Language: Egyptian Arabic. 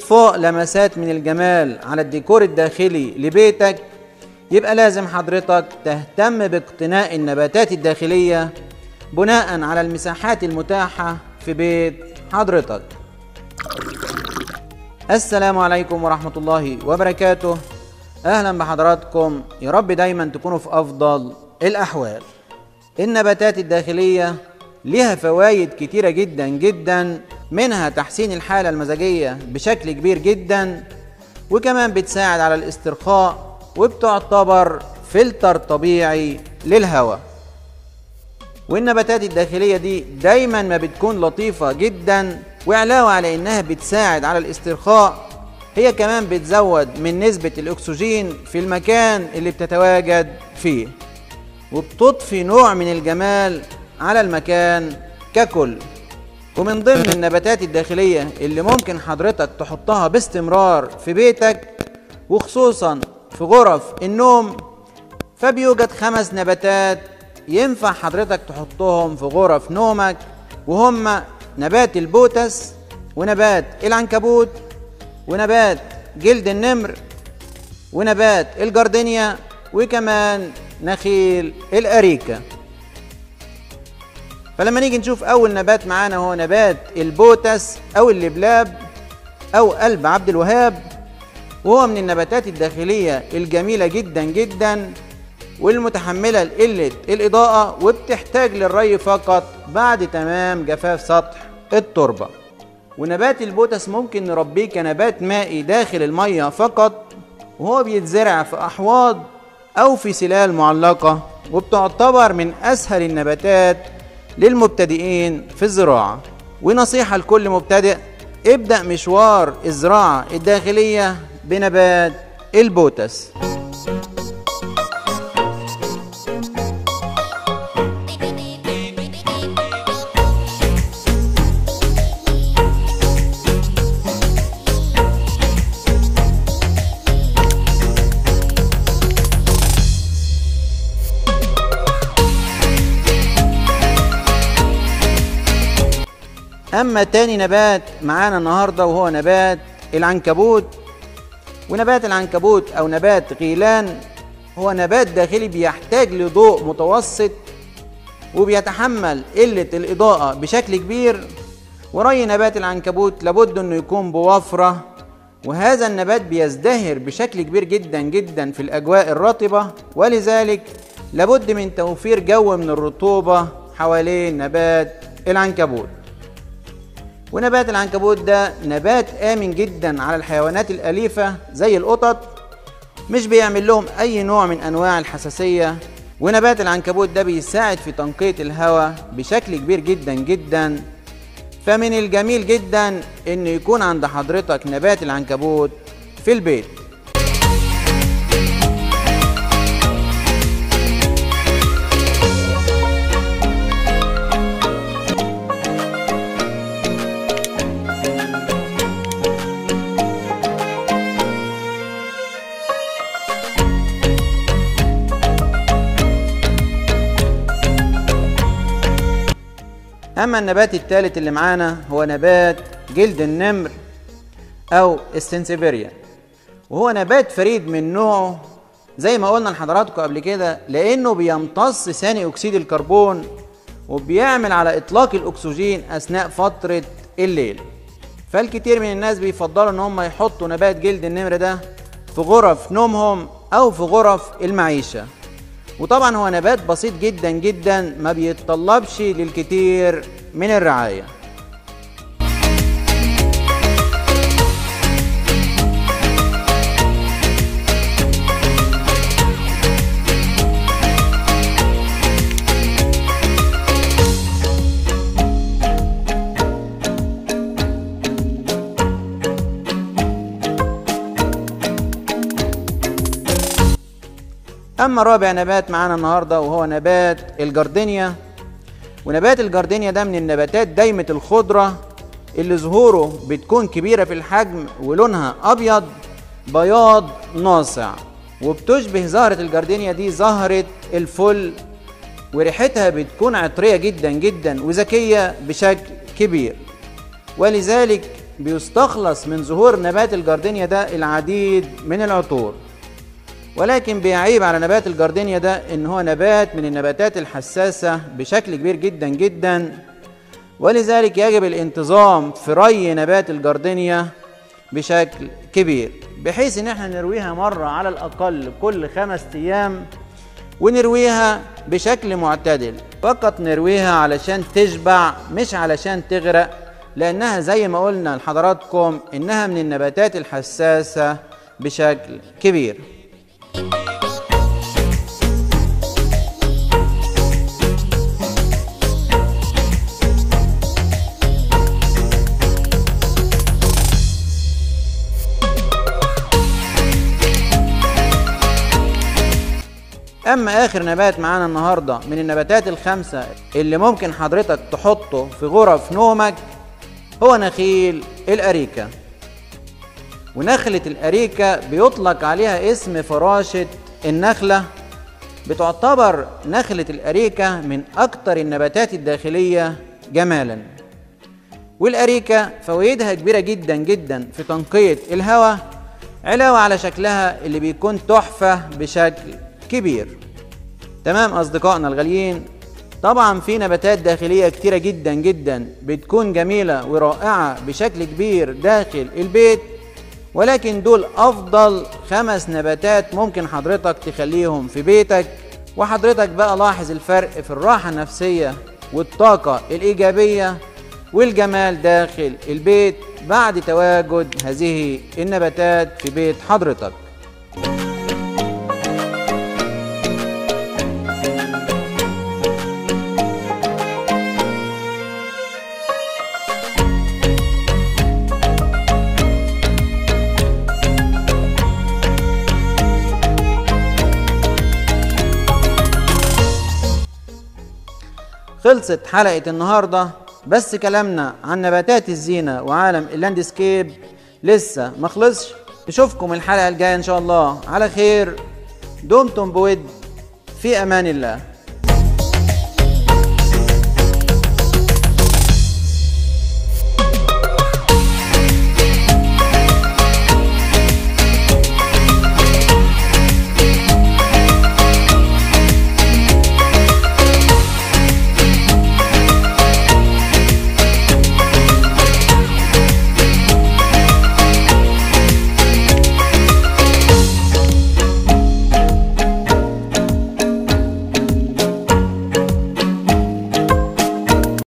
إضفاء لمسات من الجمال على الديكور الداخلي لبيتك يبقى لازم حضرتك تهتم باقتناء النباتات الداخلية بناء على المساحات المتاحة في بيت حضرتك السلام عليكم ورحمة الله وبركاته أهلا بحضراتكم يا رب دايما تكونوا في أفضل الأحوال النباتات الداخلية لها فوائد كتيرة جدا جدا منها تحسين الحالة المزاجية بشكل كبير جدا وكمان بتساعد على الاسترخاء وبتعتبر فلتر طبيعي للهواء والنباتات الداخلية دي دايما ما بتكون لطيفة جدا وعلاوة على انها بتساعد على الاسترخاء هي كمان بتزود من نسبة الاكسجين في المكان اللي بتتواجد فيه وبتضفي نوع من الجمال على المكان ككل ومن ضمن النباتات الداخلية اللي ممكن حضرتك تحطها باستمرار في بيتك وخصوصا في غرف النوم فبيوجد خمس نباتات ينفع حضرتك تحطهم في غرف نومك وهم نبات البوتس ونبات العنكبوت ونبات جلد النمر ونبات الجردينيا وكمان نخيل الأريكة فلما نيجي نشوف أول نبات معانا هو نبات البوتس أو اللبلاب أو قلب عبد الوهاب وهو من النباتات الداخلية الجميلة جدا جدا والمتحملة لقلة الإضاءة وبتحتاج للري فقط بعد تمام جفاف سطح التربة ونبات البوتس ممكن نربيه كنبات مائي داخل المية فقط وهو بيتزرع في أحواض أو في سلال معلقة وبتعتبر من أسهل النباتات للمبتدئين في الزراعة ونصيحة لكل مبتدئ ابدأ مشوار الزراعة الداخلية بنبات البوتس أما تاني نبات معانا النهاردة وهو نبات العنكبوت ونبات العنكبوت أو نبات غيلان هو نبات داخلي بيحتاج لضوء متوسط وبيتحمل قلة الإضاءة بشكل كبير وري نبات العنكبوت لابد أنه يكون بوفرة وهذا النبات بيزدهر بشكل كبير جدا جدا في الأجواء الرطبة ولذلك لابد من توفير جو من الرطوبة حوالين نبات العنكبوت ونبات العنكبوت ده نبات آمن جدا على الحيوانات الأليفة زي القطط مش بيعمل لهم أي نوع من أنواع الحساسية ونبات العنكبوت ده بيساعد في تنقية الهواء بشكل كبير جدا جدا فمن الجميل جدا إنه يكون عند حضرتك نبات العنكبوت في البيت أما النبات الثالث اللي معانا هو نبات جلد النمر أو السنسيفيريا وهو نبات فريد من نوعه زي ما قلنا لحضراتكم قبل كده لأنه بيمتص ثاني أكسيد الكربون وبيعمل على إطلاق الأكسجين أثناء فترة الليل فالكثير من الناس بيفضلوا إن هم يحطوا نبات جلد النمر ده في غرف نومهم أو في غرف المعيشة وطبعا هو نبات بسيط جدا جدا ما بيتطلبش للكثير من الرعايه اما رابع نبات معانا النهارده وهو نبات الجردينيا ونبات الجردينيا ده من النباتات دايمة الخضرة اللي ظهوره بتكون كبيرة في الحجم ولونها أبيض بياض ناصع وبتشبه زهرة الجردينيا دي زهرة الفل وريحتها بتكون عطرية جدا جدا وذكية بشكل كبير ولذلك بيستخلص من زهور نبات الجاردينيا ده العديد من العطور ولكن بيعيب على نبات الجاردينيا ده ان هو نبات من النباتات الحساسة بشكل كبير جدا جدا ولذلك يجب الانتظام في ري نبات الجاردينيا بشكل كبير بحيث ان احنا نرويها مرة على الاقل كل خمس ايام ونرويها بشكل معتدل فقط نرويها علشان تشبع مش علشان تغرق لانها زي ما قلنا لحضراتكم انها من النباتات الحساسة بشكل كبير اما اخر نبات معانا النهارده من النباتات الخمسه اللي ممكن حضرتك تحطه في غرف نومك هو نخيل الاريكه ونخله الاريكه بيطلق عليها اسم فراشه النخله بتعتبر نخله الاريكه من اكتر النباتات الداخليه جمالا والاريكه فوائدها كبيره جدا جدا في تنقيه الهواء علاوه على شكلها اللي بيكون تحفه بشكل كبير تمام أصدقائنا الغاليين طبعا في نباتات داخلية كتيرة جدا جدا بتكون جميلة ورائعة بشكل كبير داخل البيت ولكن دول أفضل خمس نباتات ممكن حضرتك تخليهم في بيتك وحضرتك بقى لاحظ الفرق في الراحة النفسية والطاقة الإيجابية والجمال داخل البيت بعد تواجد هذه النباتات في بيت حضرتك خلصت حلقة النهاردة بس كلامنا عن نباتات الزينة وعالم اللاندسكيب لسه ما خلصش نشوفكم الحلقة الجاية إن شاء الله على خير دمتم بود في أمان الله